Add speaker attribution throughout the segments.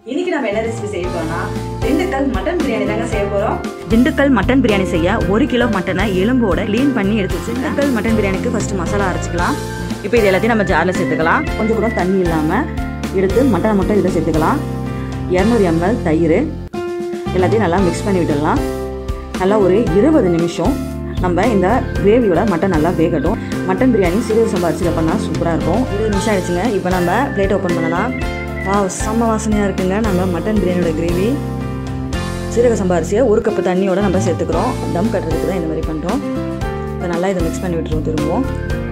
Speaker 1: இன்னைக்கு நம்ம என்ன ரெசிபி செய்ய போறோம்னா திண்டுக்கல் மட்டன் பிரியாணி தாங்க செய்ய போறோம்
Speaker 2: திண்டுக்கல் மட்டன் பிரியாணி செய்ய ஒரு கிலோ மட்டனை எலும்போட க்ளீன் பண்ணி எடுத்து வச்சு திண்டுக்கல் மட்டன் பிரியாணிக்கு ஃபர்ஸ்ட் மசாலா அரைச்சிக்கலாம் இப்போ இது எல்லாத்தையும் நம்ம ஜாரில் சேர்த்துக்கலாம் கொஞ்சம் கூட தண்ணி இல்லாமல் எடுத்து மட்டனை மட்டும் இதில் சேர்த்துக்கலாம் இரநூறு எம்எல் தயிர் எல்லாத்தையும் நல்லா மிக்ஸ் பண்ணி விட்டுடலாம் நல்லா ஒரு இருபது நிமிஷம் நம்ம இந்த கிரேவியோட மட்டன் நல்லா வேகட்டும் மட்டன் பிரியாணி சீரக சம்பா அரிசியில் பண்ணால் சூப்பராக இருக்கும் இருபது நிமிஷம் ஆயிடுச்சுங்க இப்போ நம்ம பிளேட் ஓப்பன் பண்ணலாம் வா செம்ம வாசனையாக இருக்குங்க நம்ம மட்டன் பிரியாணியோட கிரேவி சீரக சம்பா அரிசியை ஒரு கப்பு தண்ணியோட நம்ம சேர்த்துக்கிறோம் தம் கட்டுறதுக்கு தான் இந்த மாதிரி பண்ணுறோம் இப்போ நல்லா இதை மிக்ஸ் பண்ணி விட்டுருவோம் திரும்பவும்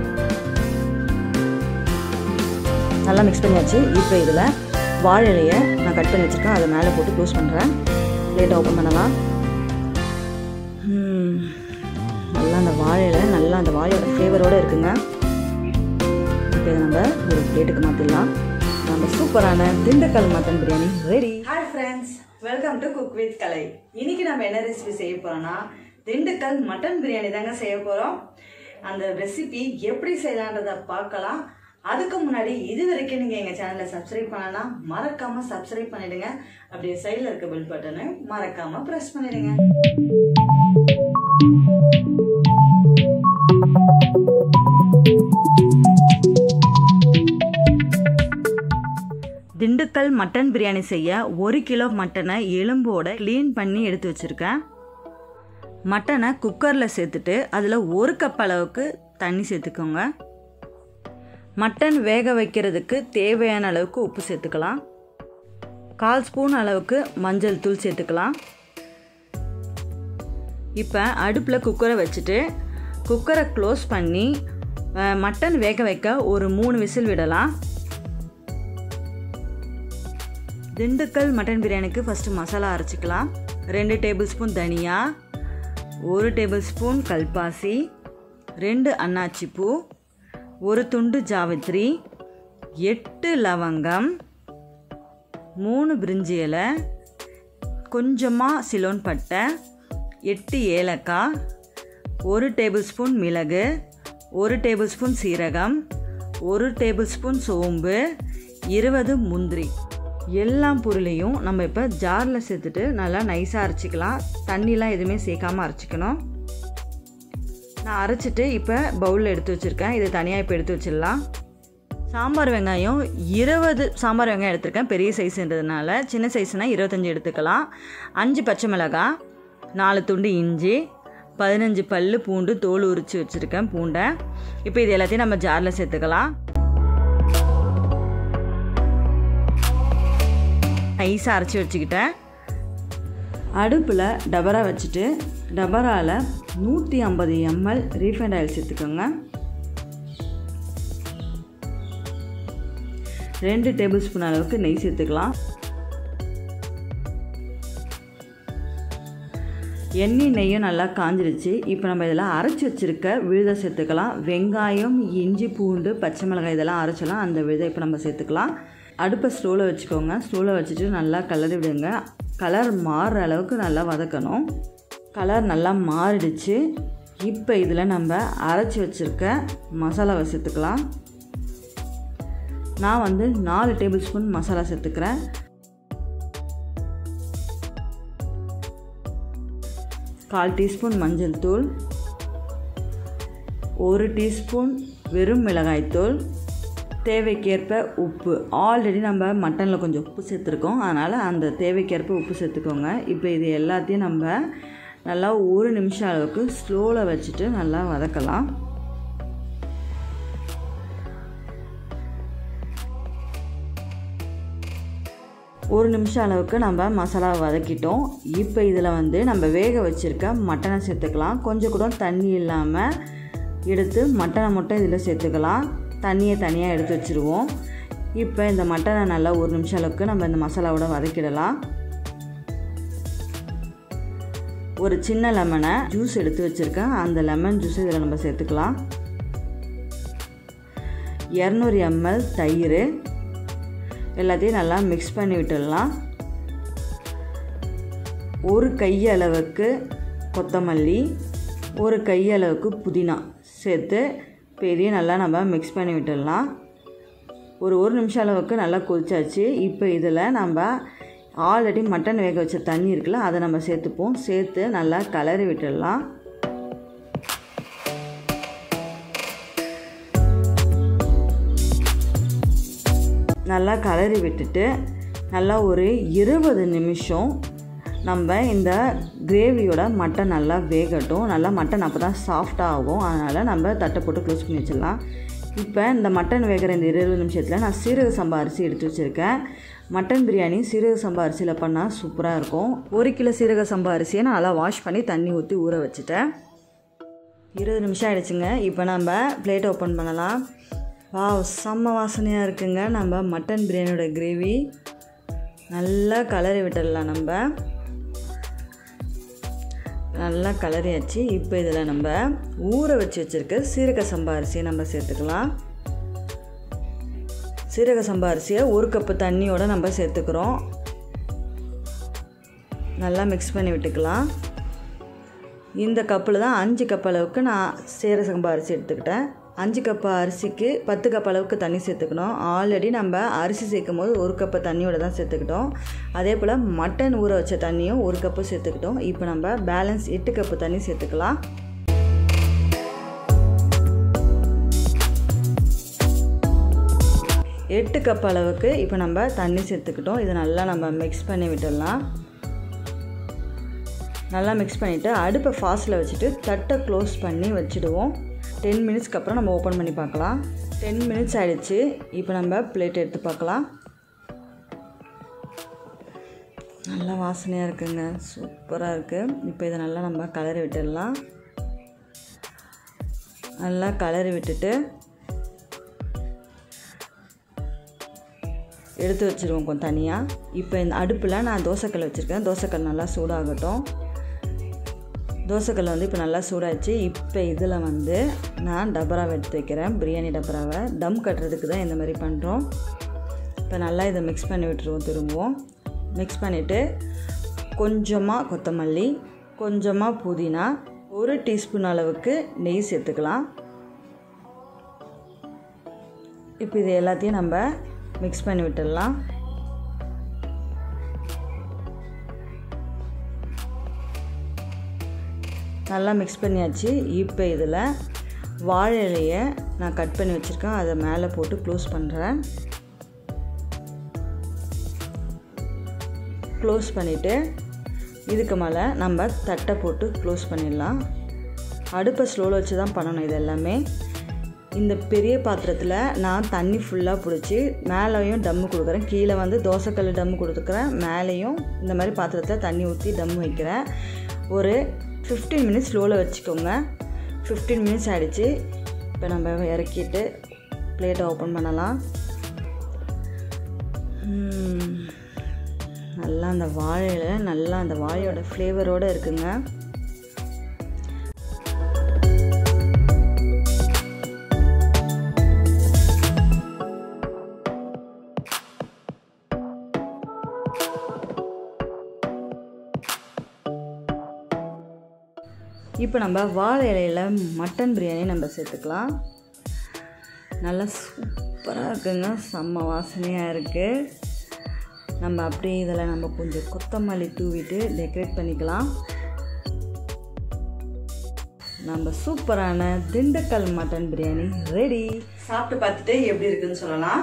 Speaker 2: நல்லா மிக்ஸ் பண்ணியாச்சு இப்போ இதில் வாழை இலையை நான் கட் பண்ணி வச்சுருக்கேன் அதை மேலே போட்டு க்ளோஸ் பண்ணுறேன் பிளேட்டை ஓப்பன் பண்ணலாம் ம், நல்லா அந்த வாழை இலை நல்லா அந்த வாழையோட ஃப்ளேவரோடு இருக்குங்க இப்போ இதை நம்ம ஒரு பிளேட்டுக்கு மாற்றிடலாம் நம்ம சூப்பரான Dindigul mutton biryani ready
Speaker 1: hi friends welcome to cook with Kalai இன்னைக்கு நம்ம என்ன ரெசிபி செய்ய போறோம்னா திண்டுக்கல் மட்டன் பிரியாணி தாங்க செய்ய போறோம் அந்த ரெசிபி எப்படி செய்யலான்றத பார்க்கலாம் அதுக்கு முன்னாடி இது வரைக்கும் நீங்க எங்க சேனலை சப்ஸ்கிரைப் பண்ணலாம் மறக்காம சப்ஸ்கிரைப் பண்ணிடுங்க அப்படியே சைடில் இருக்க பெல் பட்டனை மறக்காம ப்ரெஸ் பண்ணிடுங்க
Speaker 2: திண்டுக்கல் மட்டன் பிரியாணி செய்ய ஒரு கிலோ மட்டனை எலும்போட க்ளீன் பண்ணி எடுத்து வச்சுருக்கேன் மட்டனை குக்கரில் சேர்த்துட்டு அதில் ஒரு கப் அளவுக்கு தண்ணி சேர்த்துக்கோங்க மட்டன் வேக வைக்கிறதுக்கு தேவையான அளவுக்கு உப்பு சேர்த்துக்கலாம் கால் ஸ்பூன் அளவுக்கு மஞ்சள் தூள் சேர்த்துக்கலாம் இப்போ அடுப்பில் குக்கரை வச்சுட்டு குக்கரை க்ளோஸ் பண்ணி அஹ், மட்டன் வேக வைக்க ஒரு மூணு விசில் விடலாம் திண்டுக்கல் மட்டன் பிரியாணிக்கு ஃபஸ்ட்டு மசாலா அரைச்சிக்கலாம் ரெண்டு டேபிள் ஸ்பூன் தனியா ஒரு டேபிள் ஸ்பூன் கல்பாசி ரெண்டு அன்னாச்சி பூ ஒரு துண்டு ஜாவித்ரி எட்டு லவங்கம் மூணு பிரிஞ்சி இலை கொஞ்சமாக சிலோன் பட்டை எட்டு ஏலக்காய் ஒரு டேபிள் ஸ்பூன் மிளகு ஒரு டேபிள் ஸ்பூன் சீரகம் ஒரு டேபிள் ஸ்பூன் சோம்பு இருபது முந்திரி எல்லா பொருளையும் நம்ம இப்போ ஜாரில் சேர்த்துட்டு நல்லா நைஸாக அரைச்சிக்கலாம் தண்ணிலாம் எதுவுமே சேர்க்காம அரைச்சிக்கணும் நான் அரைச்சிட்டு இப்போ பவுலில் எடுத்து வச்சுருக்கேன் இது தனியாக இப்போ எடுத்து வச்சிடலாம் சாம்பார் வெங்காயம் இருபது சாம்பார் வெங்காயம் எடுத்திருக்கேன் பெரிய சைஸ்ன்றதுனால சின்ன சைஸ்னால் இருபத்தஞ்சி எடுத்துக்கலாம் அஞ்சு பச்சை மிளகாய் நாலு துண்டு இஞ்சி பதினஞ்சு பல்லு பூண்டு தோல் உரித்து வச்சுருக்கேன் பூண்டை இப்போ இது எல்லாத்தையும் நம்ம ஜாரில் சேர்த்துக்கலாம் நைஸாக அரைச்சி வச்சுக்கிட்டேன் அடுப்பில் டபரா வச்சுட்டு டபராவில் நூற்றி ஐம்பது எம்எல் ரீஃபைண்ட் ஆயில் சேர்த்துக்கோங்க ரெண்டு டேபிள் ஸ்பூன் அளவுக்கு நெய் சேர்த்துக்கலாம் எண்ணெய் நெய்யும் நல்லா காஞ்சிருச்சு இப்போ நம்ம இதெல்லாம் அரைச்சி வச்சுருக்க விழுதை சேர்த்துக்கலாம் வெங்காயம் இஞ்சி பூண்டு பச்சை மிளகாய் இதெல்லாம் அரைச்சலாம் அந்த விழுதை இப்போ நம்ம சேர்த்துக்கலாம் அடுப்பை ஸ்டோவில் வச்சுக்கோங்க ஸ்டோவில் வச்சுட்டு நல்லா கலரி விடுங்க கலர் மாறுற அளவுக்கு நல்லா வதக்கணும் கலர் நல்லா மாறிடுச்சு இப்போ இதில் நம்ம அரைச்சி வச்சுருக்க மசாலாவை சேர்த்துக்கலாம் நான் வந்து நாலு டேபிள் ஸ்பூன் மசாலா சேர்த்துக்கிறேன் கால் டீஸ்பூன் மஞ்சள் தூள் ஒரு டீஸ்பூன் வெறும் மிளகாய்த்தூள் தேவைக்கேற்ப உப்பு ஆல்ரெடி நம்ம மட்டனில் கொஞ்சம் உப்பு சேர்த்துருக்கோம் அதனால் அந்த தேவைக்கேற்ப உப்பு சேர்த்துக்கோங்க இப்போ இது எல்லாத்தையும் நம்ம நல்லா ஒரு நிமிஷம் அளவுக்கு ஸ்லோவில் வச்சுட்டு நல்லா வதக்கலாம் ஒரு நிமிஷம் அளவுக்கு நம்ம மசாலா வதக்கிட்டோம் இப்போ இதில் வந்து நம்ம வேக வச்சுருக்க மட்டனை சேர்த்துக்கலாம் கொஞ்சம் கூட தண்ணி இல்லாமல் எடுத்து மட்டனை மட்டும் இதில் சேர்த்துக்கலாம் தண்ணியை தனியாக எடுத்து வச்சுருவோம் இப்போ இந்த மட்டனை நல்லா ஒரு நிமிஷம் அளவுக்கு நம்ம இந்த மசாலாவோட வதக்கிடலாம் ஒரு சின்ன லெமனை ஜூஸ் எடுத்து வச்சுருக்கேன் அந்த லெமன் ஜூஸ் இதில் நம்ம சேர்த்துக்கலாம் இரநூறு எம்எல் தயிர் எல்லாத்தையும் நல்லா மிக்ஸ் பண்ணி விட்டுடலாம் ஒரு கையளவுக்கு கொத்தமல்லி ஒரு கையளவுக்கு புதினா சேர்த்து பெரிய நல்லா நம்ம மிக்ஸ் பண்ணி விட்டுடலாம் ஒரு ஒரு நிமிஷம் அளவுக்கு நல்லா கொதிச்சாச்சு இப்போ இதில் நம்ம ஆல்ரெடி மட்டன் வேக வச்ச தண்ணி இருக்குல்ல அதை நம்ம சேர்த்துப்போம் சேர்த்து நல்லா கலரி விட்டுடலாம் நல்லா கலரி விட்டுட்டு நல்லா ஒரு இருபது நிமிஷம் நம்ம இந்த கிரேவியோட மட்டன் நல்லா வேகட்டும் நல்லா மட்டன் அப்போ தான் சாஃப்டாக ஆகும் அதனால் நம்ம தட்டை போட்டு க்ளோஸ் பண்ணி வச்சிடலாம் இப்போ இந்த மட்டன் வேகிற இந்த இருபது நிமிஷத்தில் நான் சீரக சம்பா அரிசி எடுத்து வச்சுருக்கேன் மட்டன் பிரியாணி சீரக சம்பா அரிசியில் பண்ணால் சூப்பராக இருக்கும் ஒரு கிலோ சீரக சம்பா அரிசியை நான் நல்லா வாஷ் பண்ணி தண்ணி ஊற்றி ஊற வச்சுட்டேன் இருபது நிமிஷம் ஆகிடுச்சுங்க இப்போ நம்ம பிளேட் ஓப்பன் பண்ணலாம் வா செம்ம வாசனையாக இருக்குங்க நம்ம மட்டன் பிரியாணியோட கிரேவி நல்லா கலரி விட்டுடலாம் நம்ம நல்லா கலரியாச்சு இப்போ இதில் நம்ம ஊற வச்சு வச்சுருக்க சீரக சம்பா அரிசியை நம்ம சேர்த்துக்கலாம் சீரக சம்பா அரிசியை ஒரு கப்பு தண்ணியோடு நம்ம சேர்த்துக்கிறோம் நல்லா மிக்ஸ் பண்ணி விட்டுக்கலாம் இந்த கப்பில் தான் அஞ்சு கப் அளவுக்கு நான் சீரக சம்பா அரிசி எடுத்துக்கிட்டேன் அஞ்சு கப் அரிசிக்கு பத்து கப் அளவுக்கு தண்ணி சேர்த்துக்கணும் ஆல்ரெடி நம்ம அரிசி சேர்க்கும் போது ஒரு கப்பு தண்ணியோட தான் சேர்த்துக்கிட்டோம் அதே போல் மட்டன் ஊற வச்ச தண்ணியும் ஒரு கப்பு சேர்த்துக்கிட்டோம் இப்போ நம்ம பேலன்ஸ் எட்டு கப்பு தண்ணி சேர்த்துக்கலாம் எட்டு கப் அளவுக்கு இப்போ நம்ம தண்ணி சேர்த்துக்கிட்டோம் இதை நல்லா நம்ம மிக்ஸ் பண்ணி விட்டுடலாம் நல்லா மிக்ஸ் பண்ணிவிட்டு அடுப்பை ஃபாஸ்ட்டில் வச்சுட்டு தட்டை க்ளோஸ் பண்ணி வச்சுடுவோம் டென் மினிட்ஸ்க்கு அப்புறம் நம்ம ஓப்பன் பண்ணி பார்க்கலாம் டென் மினிட்ஸ் ஆகிடுச்சு இப்போ நம்ம பிளேட் எடுத்து பார்க்கலாம் நல்லா வாசனையாக இருக்குங்க சூப்பராக இருக்குது இப்போ இதை நல்லா நம்ம கலரி விட்டுடலாம் நல்லா கலரி விட்டுட்டு எடுத்து வச்சுருவோம் கொஞ்சம் தனியாக இப்போ இந்த அடுப்பில் நான் தோசைக்கல் வச்சுருக்கேன் தோசைக்கல் நல்லா சூடாகட்டும் தோசைக்கல் வந்து இப்போ நல்லா சூடாச்சு இப்போ இதில் வந்து நான் டபராவை எடுத்து வைக்கிறேன் பிரியாணி டபராவை தம் கட்டுறதுக்கு தான் இந்த மாதிரி பண்ணுறோம் இப்போ நல்லா இதை மிக்ஸ் பண்ணி விட்டுருவோம் திரும்பவும் மிக்ஸ் பண்ணிவிட்டு கொஞ்சமாக கொத்தமல்லி கொஞ்சமாக புதினா ஒரு டீஸ்பூன் அளவுக்கு நெய் சேர்த்துக்கலாம் இப்போ இது எல்லாத்தையும் நம்ம மிக்ஸ் பண்ணி விட்டுடலாம் நல்லா மிக்ஸ் பண்ணியாச்சு இப்போ இதில் வாழை இலையை நான் கட் பண்ணி வச்சுருக்கேன் அதை மேலே போட்டு க்ளோஸ் பண்ணுறேன் க்ளோஸ் பண்ணிவிட்டு இதுக்கு மேலே நம்ம தட்டை போட்டு க்ளோஸ் பண்ணிடலாம் அடுப்பை ஸ்லோவில் வச்சு தான் பண்ணணும் இது எல்லாமே இந்த பெரிய பாத்திரத்தில் நான் தண்ணி ஃபுல்லாக பிடிச்சி மேலேயும் டம்மு கொடுக்குறேன் கீழே வந்து தோசைக்கல் டம்மு கொடுத்துக்கிறேன் மேலேயும் இந்த மாதிரி பாத்திரத்தில் தண்ணி ஊற்றி டம்மு வைக்கிறேன் ஒரு ஃபிஃப்டீன் மினிட்ஸ் ஸ்லோவில் வச்சுக்கோங்க ஃபிஃப்டீன் மினிட்ஸ் ஆகிடுச்சு இப்போ நம்ம இறக்கிட்டு பிளேட்டை ஓப்பன் பண்ணலாம் நல்லா அந்த வாழையில் நல்லா அந்த வாழையோட ஃப்ளேவரோடு இருக்குங்க இப்போ நம்ம வாழை இலையில் மட்டன் பிரியாணி நம்ம சேர்த்துக்கலாம் நல்லா சூப்பராக இருக்குங்க செம்ம வாசனையாக இருக்குது நம்ம அப்படியே இதில் நம்ம கொஞ்சம் கொத்தமல்லி தூவிட்டு டெக்கரேட் பண்ணிக்கலாம் நம்ம சூப்பரான திண்டுக்கல் மட்டன் பிரியாணி ரெடி
Speaker 1: சாப்பிட்டு பார்த்துட்டு எப்படி இருக்குன்னு சொல்லலாம்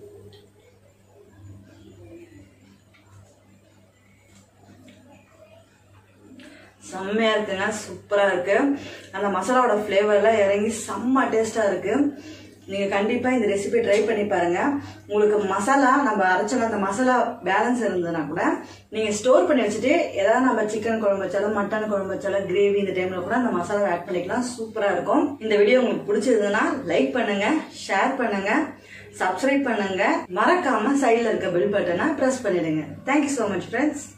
Speaker 1: செம்மையா இருக்குங்க சூப்பரா இருக்கு அந்த மசாலாவோட ஃப்ளேவர்லாம் இறங்கி செம்ம டேஸ்டா இருக்கு நீங்க கண்டிப்பா இந்த ரெசிபி ட்ரை பண்ணி பாருங்க உங்களுக்கு மசாலா நம்ம அரைச்சோம் அந்த மசாலா பேலன்ஸ் இருந்ததுன்னா கூட நீங்க ஸ்டோர் பண்ணி வச்சுட்டு ஏதாவது நம்ம சிக்கன் குழம்பு வச்சாலும் மட்டன் குழம்பு வச்சாலும் கிரேவி இந்த டைம்ல கூட அந்த மசாலா ஆட் பண்ணிக்கலாம் சூப்பரா இருக்கும் இந்த வீடியோ உங்களுக்கு பிடிச்சிருந்ததுன்னா லைக் பண்ணுங்க ஷேர் பண்ணுங்க சப்ஸ்கிரைப் பண்ணுங்க மறக்காம சைடில் இருக்க பெல் பட்டனை ப்ரெஸ் பண்ணிடுங்க தேங்க்யூ ஸோ மச் ஃப்ரெண்ட்ஸ்